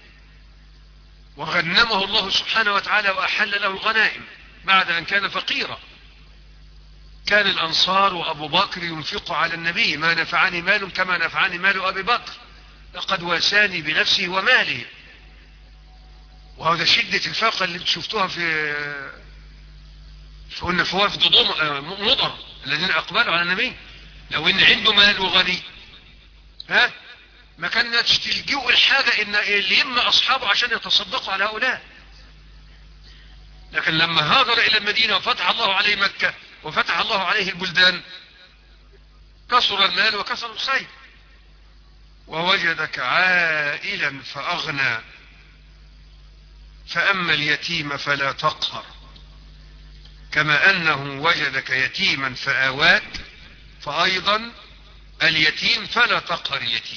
A: وغنمه الله سبحانه وتعالى وأحل له الغنائم بعد أن كان فقيرا كان الأنصار وأبو بكر ينفق على النبي ما نفعني مال كما نفعني مال أبي بكر لقد واساني بنفسه وماله وهذا شدة الفاقة اللي شفتوها في قلنا في وفد مضر الذين أقبلوا على النبي لو إن عنده مال وغني ها ما كانتش تلجئوا الحاجة إن اللي يما أصحابه عشان يتصدقوا على هؤلاء لكن لما هاجر إلى المدينة وفتح الله عليه مكة وفتح الله عليه البلدان كسر المال وكسر الخير ووجدك عائلا فأغنى فأما اليتيم فلا تقهر كما أنه وجدك يتيما فآواك فأيضا اليتيم فلا تقهر اليتيم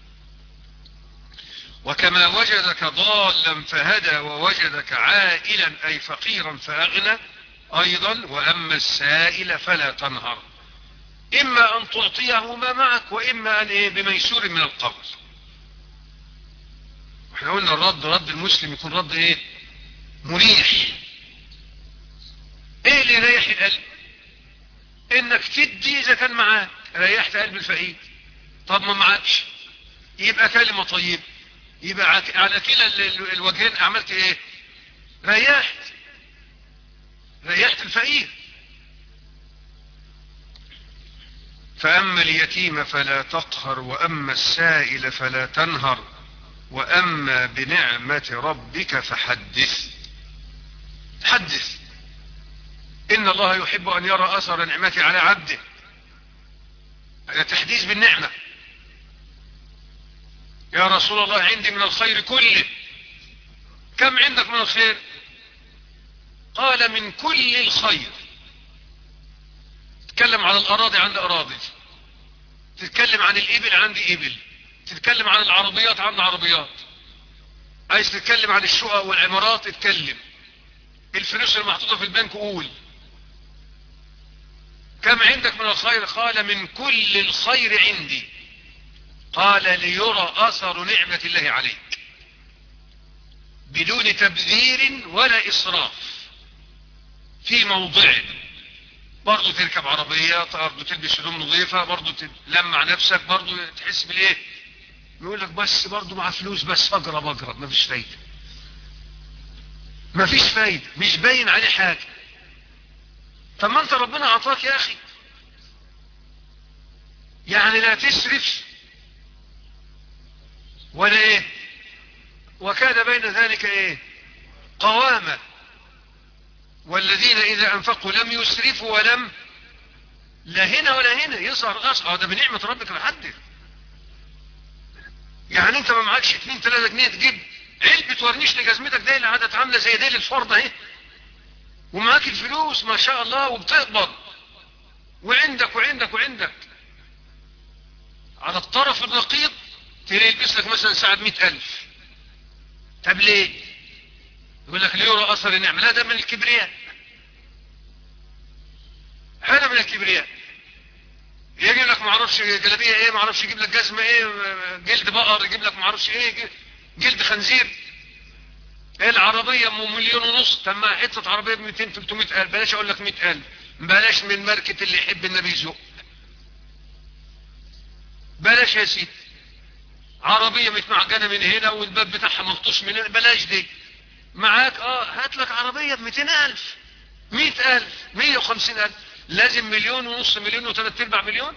A: وكما وجدك ضالا فهدى ووجدك عائلا أي فقيرا فأغنى أيضا وأما السائل فلا تنهر إما أن تعطيه ما معك وإما أن إيه بميسور من القول احنا قلنا الرد رد المسلم يكون رد ايه مريح ايه اللي يريح القلب انك تدي اذا كان معاك ريحت قلب الفقير طب ما معكش يبقى كلمة طيبة يبقى على كلا الوجهين عملت ايه ريحت ريحت الفقير فأما اليتيم فلا تقهر وأما السائل فلا تنهر وأما بنعمة ربك فحدث حدث إن الله يحب أن يرى أثر نعمته على عبده هذا تحديث بالنعمة يا رسول الله عندي من الخير كله كم عندك من الخير قال من كل الخير تتكلم عن الأراضي عند أراضي تتكلم عن الإبل عندي إبل تتكلم عن العربيات عند عربيات عايز تتكلم عن الشقق والعمارات اتكلم الفلوس المحطوطة في البنك قول كم عندك من الخير قال من كل الخير عندي قال ليرى أثر نعمة الله عليك بدون تبذير ولا إسراف في موضعه برضه تركب عربيات برضه تلبس هدوم نظيفة برضه تلمع نفسك برضه تحس بالايه يقول لك بس برضه مع فلوس بس اجرب اجرب مفيش فايدة مفيش فايدة مش باين عليه حاجة طب ما انت ربنا اعطاك يا اخي يعني لا تسرف ولا ايه وكان بين ذلك ايه قوامة والذين اذا انفقوا لم يسرفوا ولم لا هنا ولا هنا يظهر اصعى ده بنعمة ربك محدث يعني انت ما معكش 2 3 جنيه تجيب علبة ورنيش لجزمتك دي اللي عادت عاملة زي دي للفرض اهي ومعاك الفلوس ما شاء الله وبتقبض وعندك وعندك وعندك على الطرف النقيض تلبس لك مثلا ساعة مئة ألف طب ليه يقول لك ليرى أثر النعمة لا ده من الكبرياء هذا من الكبرياء يجيب لك معرفش جلابية ايه معرفش يجيب لك جزمة ايه جلد بقر يجيب لك معرفش ايه جلد خنزير ايه العربية ام مليون ونص طب ما حتة عربية ب 200 300 الف بلاش اقول لك 100 الف بلاش من ماركة اللي يحب النبي يزق بلاش يا سيدي عربية متمعجنة من هنا والباب بتاعها ملطوش من هنا بلاش دي معاك اه هات لك عربية ب 200 الف 100 الف 150 الف لازم مليون ونص مليون وثلاث ارباع مليون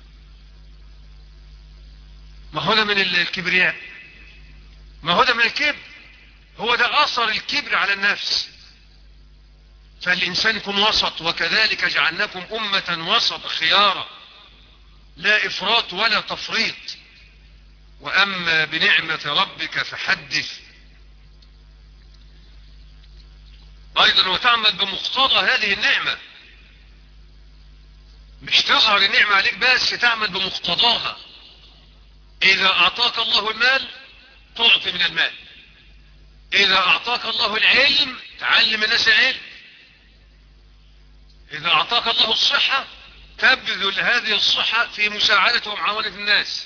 A: ما هو ده من الكبرياء ما هو ده من الكبر هو ده اثر الكبر على النفس فالانسان يكون وسط وكذلك جعلناكم امة وسط خيارا لا افراط ولا تفريط واما بنعمة ربك فحدث ايضا وتعمل بمقتضى هذه النعمة مش تظهر النعمة عليك بس تعمل بمقتضاها إذا أعطاك الله المال تعطي من المال إذا أعطاك الله العلم تعلم الناس العلم إذا أعطاك الله الصحة تبذل هذه الصحة في مساعدة ومعاونة الناس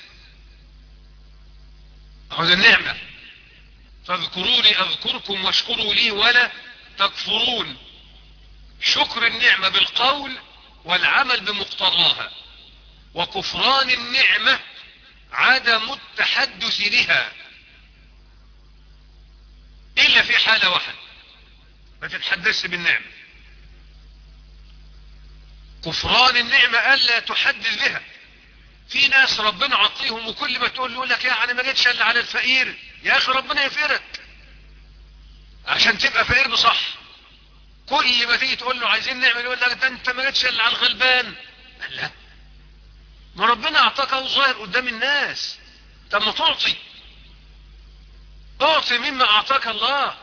A: هذا النعمة فاذكروني أذكركم واشكروا لي ولا تكفرون شكر النعمة بالقول والعمل بمقتضاها وكفران النعمة عدم التحدث بها إلا في حالة واحدة ما تتحدثش بالنعمة كفران النعمة ألا تحدث بها في ناس ربنا عطيهم وكل ما تقول له لك يعني ما جيتش الا على الفقير يا اخي ربنا يفقرك عشان تبقى فقير بصح كل ما تيجي تقول له عايزين نعمل يقول لك ده انت ما جيتش الا على الغلبان قال لا ما ربنا اعطاك اهو ظاهر قدام الناس طب ما تعطي اعطي مما اعطاك الله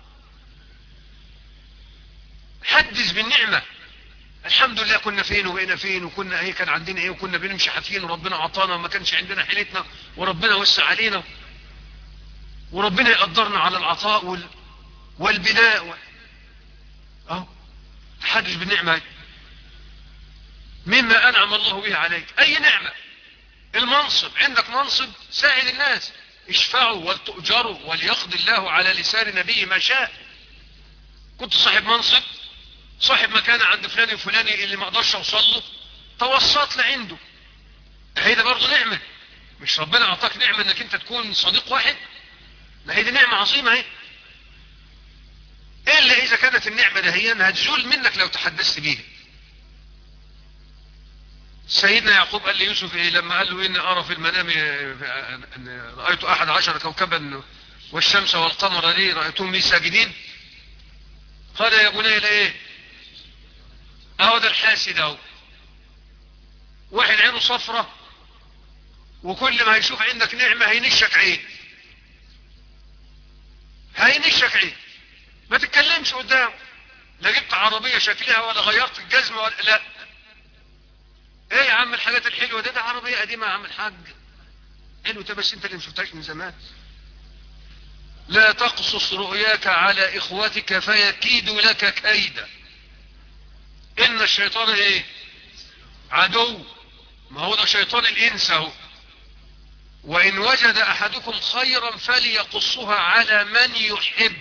A: حدث بالنعمه الحمد لله كنا فين وبقينا فين وكنا ايه كان عندنا ايه وكنا بنمشي حافين وربنا عطانا وما كانش عندنا حيلتنا وربنا وسع علينا وربنا يقدرنا على العطاء وال... والبناء و... اهو تحدث بالنعمة مما انعم الله به عليك اي نعمة المنصب عندك منصب ساعد الناس اشفعوا ولتؤجروا وليقضي الله على لسان نبيه ما شاء كنت صاحب منصب صاحب مكانه عند فلان وفلاني اللي ما اقدرش اوصل له توسط لعنده هي ده برضه نعمه مش ربنا اعطاك نعمه انك انت تكون صديق واحد ما هي دي نعمه عظيمه اهي الا اذا كانت النعمه دهيا هتزول منك لو تحدثت بيها سيدنا يعقوب قال ليوسف ايه لما قال له اني ارى في المنام ان رايت احد عشر كوكبا والشمس والقمر لي رايتهم لي ساجدين قال يا بني لا ايه اهو ده الحاسد اهو واحد عينه صفرة وكل ما هيشوف عندك نعمة هينشك عين هينشك عين ما تتكلمش قدامه لا جبت عربية شكلها ولا غيرت الجزمة ولا لا ايه يا عم الحاجات الحلوة ده ده عربية قديمة يا عم الحاج حلو ده بس انت اللي مشفتهاش من زمان لا تقصص رؤياك على اخوتك فيكيدوا لك كيدا ان الشيطان ايه عدو ما هو ده شيطان الانس اهو وان وجد احدكم خيرا فليقصها على من يحب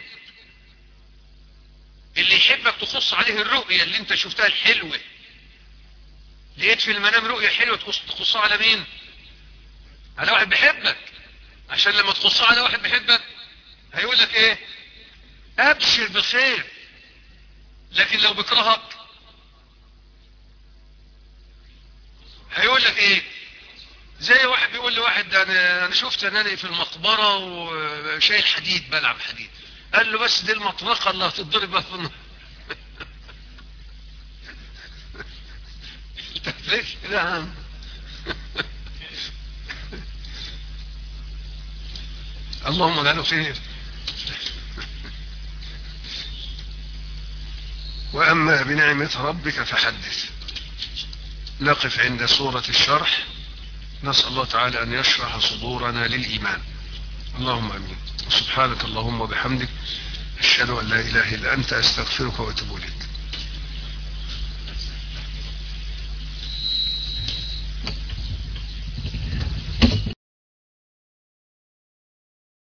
A: اللي يحبك تقص عليه الرؤية اللي انت شفتها الحلوة لقيت في المنام رؤية حلوة تقصها على مين على واحد بيحبك عشان لما تقصها على واحد بيحبك هيقول لك ايه ابشر بخير لكن لو بكرهك هيقول لك ايه زي واحد بيقول لواحد انا انا شفت انني في المقبره وشايل حديد بلعب حديد قال له بس دي المطرقه اللي هتتضرب بها في النار ليش يا عم اللهم اجعله خير واما بنعمه ربك فحدث نقف عند سورة الشرح نسأل الله تعالى أن يشرح صدورنا للإيمان اللهم أمين سبحانك اللهم وبحمدك أشهد أن لا إله إلا أنت أستغفرك وأتوب إليك